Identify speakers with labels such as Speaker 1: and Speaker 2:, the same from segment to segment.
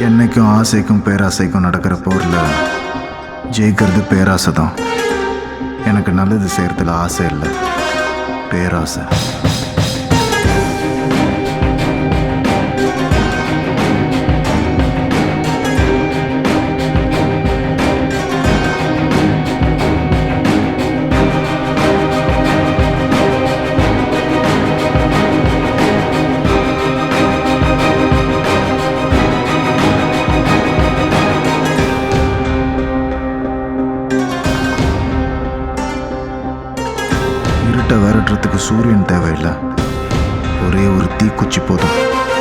Speaker 1: என்னைக்கும் ஆசைக்கும் பேராசைக்கும் நடக்கிற போரில் ஜெயிக்கிறது பேராசை தான் எனக்கு நல்லது செய்யறதுல ஆசை இல்லை பேராசை இருட்டை விரட்டுறதுக்கு சூரியன் தேவையில்லை ஒரே ஒரு தீக்குச்சி போதும்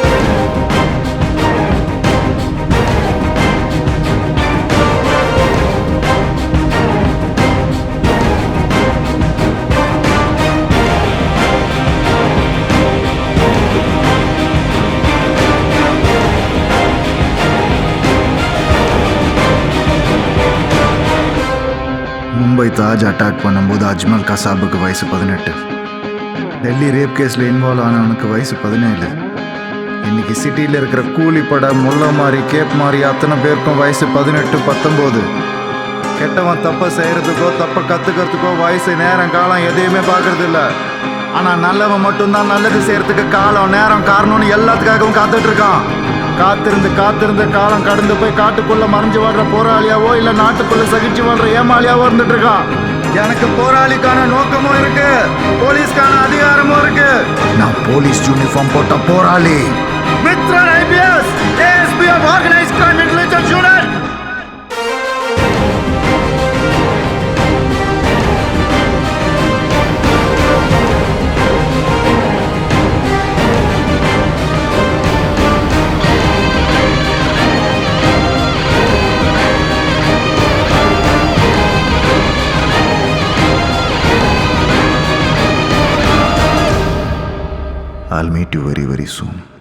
Speaker 1: மும்பை தாஜ் அட்டாக் பண்ணும்போது அஜ்மல் கசாபுக்கு வயசு பதினெட்டு டெல்லி ரேப் கேஸில் இன்வால்வ் ஆனவனுக்கு வயசு பதினேழு இன்னைக்கு சிட்டியில் இருக்கிற கூலிப்படை முல்லை மாதிரி கேப் மாதிரி அத்தனை பேருக்கும் வயசு பதினெட்டு பத்தொம்போது கெட்டவன் தப்பை செய்கிறதுக்கோ தப்பை கற்றுக்கிறதுக்கோ வயசு நேரம் காலம் எதையுமே பார்க்கறது இல்ல ஆனால் நல்லவன் மட்டும்தான் நல்லது செய்யறதுக்கு காலம் நேரம் காரணம்னு எல்லாத்துக்காகவும் காத்துட்டு இருக்கான் காத்திருந்து காத்திருந்து காலம் கடந்து போய் காட்டுக்குள்ள மறைஞ்சு வாழ்ற போராளியாவோ இல்ல நாட்டுக்குள்ள சகிச்சு வாழ்ற ஏமாளியாவோ இருந்துட்டு இருக்கான் எனக்கு போராளிக்கான நோக்கமும் இருக்கு போலீஸ்க்கான அதிகாரமும் இருக்கு நான் போலீஸ் யூனிஃபார்ம் போட்ட போராளி Mithran IPS ASP of organise crime intelligence unit I'll meet you very, very soon.